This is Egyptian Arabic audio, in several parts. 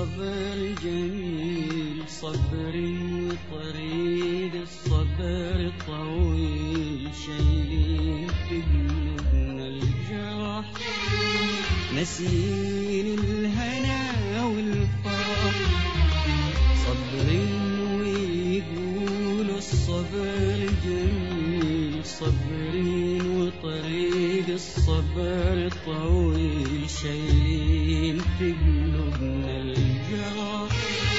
الصبر جميل صبري وطريق الصبر طويل شايلين في قلوبنا الجرح نسين الهنا والفرح صبرين ويقولوا الصبر جميل صبرين وطريق الصبر طويل شايلين في قلوبنا الجرح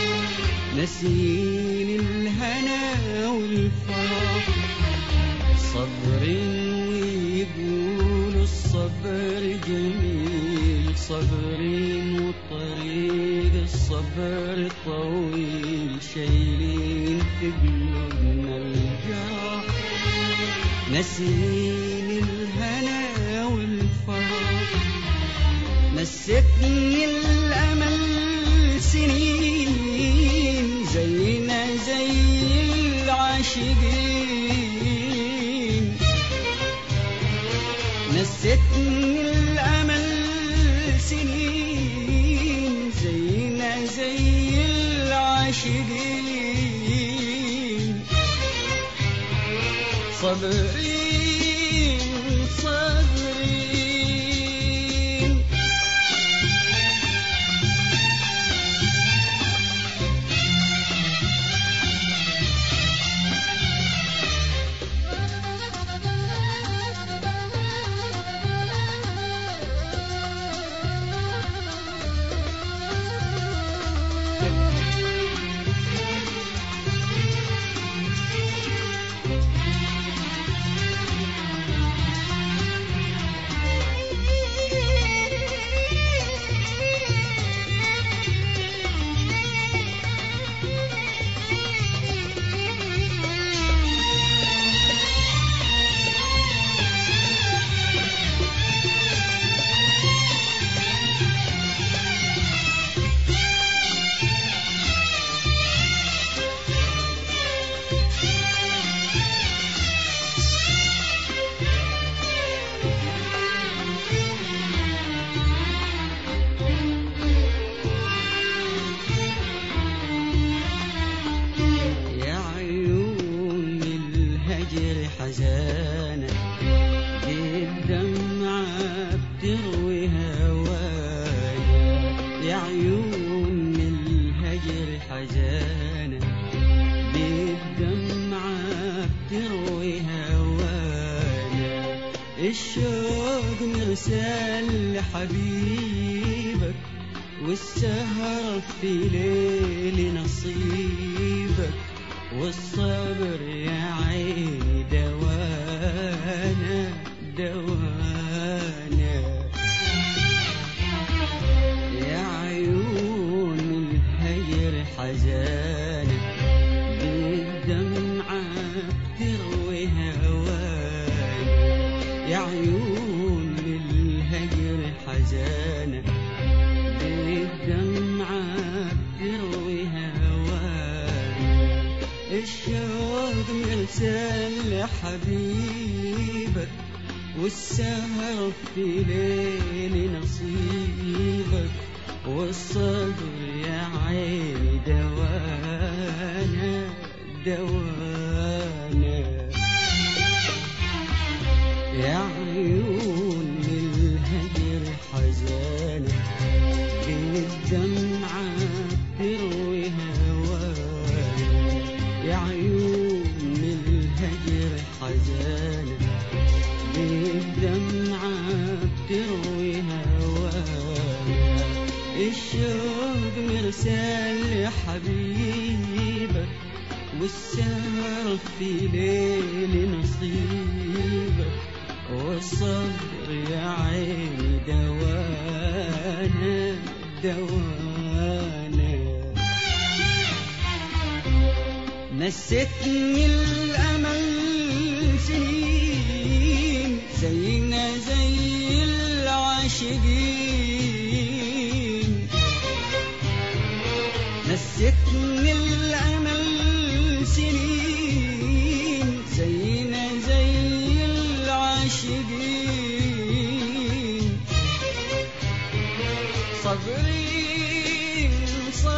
نسين الهنا والفرح صبرين ويقولوا الصبر جميل صبرين وطريق الصبر طويل شايلين في قلوبنا الجرح نسين الهنا والفرح نستني الأمل سنين زينا زي العاشقين نستني الأمل سنين زينا زي العاشقين صبرين صبرين يا عيون الهجر حزانة دي الدمعة بتروي هوايا يا عيون الهجر حزانة دي الدمعة بتروي هوايا الشوق مرسال لحبيبك والسهر في ليل نصيبك والصبر يا عيني دوانا دوانا يا عيون الهجر حزانة بالدمعة بتروي هوانا يا عيون الهجر حزانة بالدمعة بتروي هوانا الشوق مرسال لحبيبك والسهر في ليل نصيبك والصبر يا عيني دوانا دوانا يا عيون الهجر حزانة بالدمعة بتروي هوانا يا عيون الهجر حزانة بالدمعة بتروي هوانا الشوق مرسال لحبيبك والسهر في ليل نصيبك والصبر يا عيني دوانا دوانا نستني الأمل سنين زينا زي العاشقين نستني الأمل سنين زينا زي العاشقين صبرين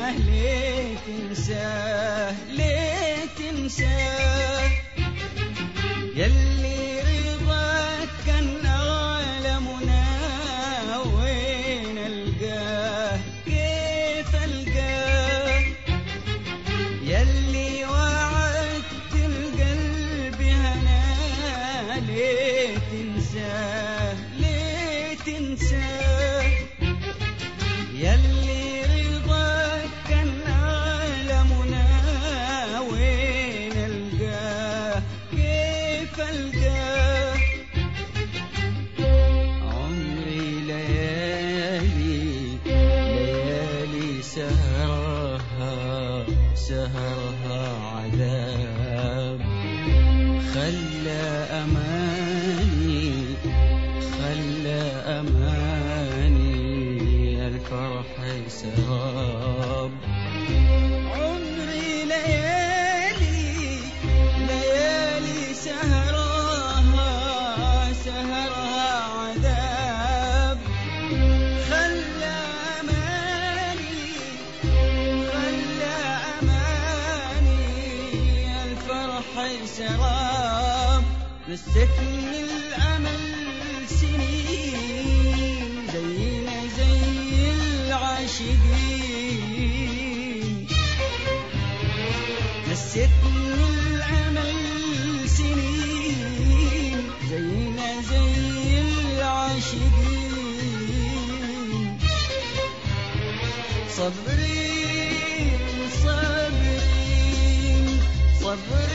ليه تنساه ليه تنساه يلي رضاك كان أغلى منى وين ألقاه كيف ألقاه يلي وعدت القلب هنا ليه تنساه ليه تنساه يلي رضاك كان أعلى منى وين ألقاه كيف ألقاه عمري ليالي ليالي سهرها سهرها عذاب خلى أماني خلى أماني الفرح سراب عمري ليالي ليالي سهرها سهرها عذاب خلى أماني خلى أماني الفرح سراب نستثني الأمل سنين زينا زي العاشقين نستثني الأمل سنين زينا زي العاشقين صبرين صبرين صبرين